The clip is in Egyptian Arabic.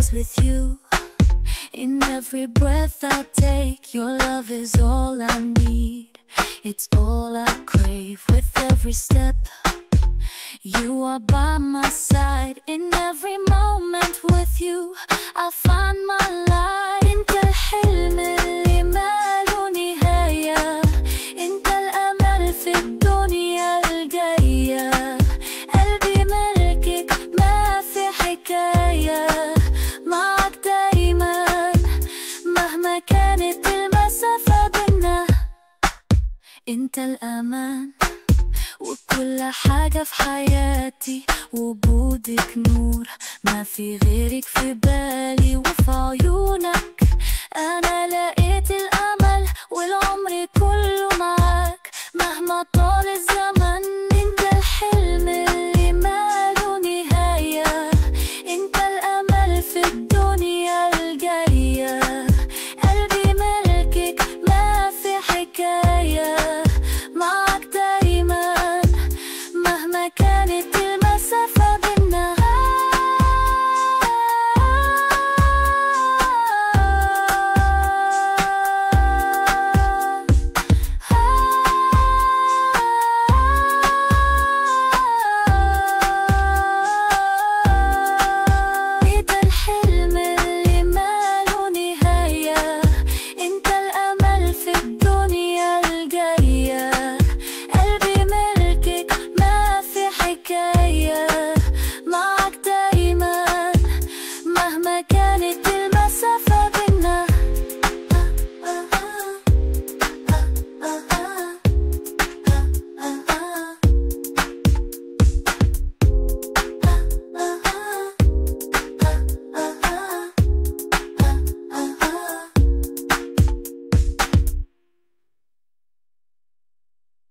always with you. In every breath I take, your love is all I need. It's all I crave with every step. You are by my side in every moment with you. I find my light. انت الحلم اللي ماله نهاية. انت الأمل في الدنيا الجاية. قلبي ملكك ما في حكاية. معك دايما مهما كانت المسافة بينا. انت الأمان وكل حاجة في حياتي وجودك نور ما في غيرك في بالي وفي عيونك أنا لقيت الأمان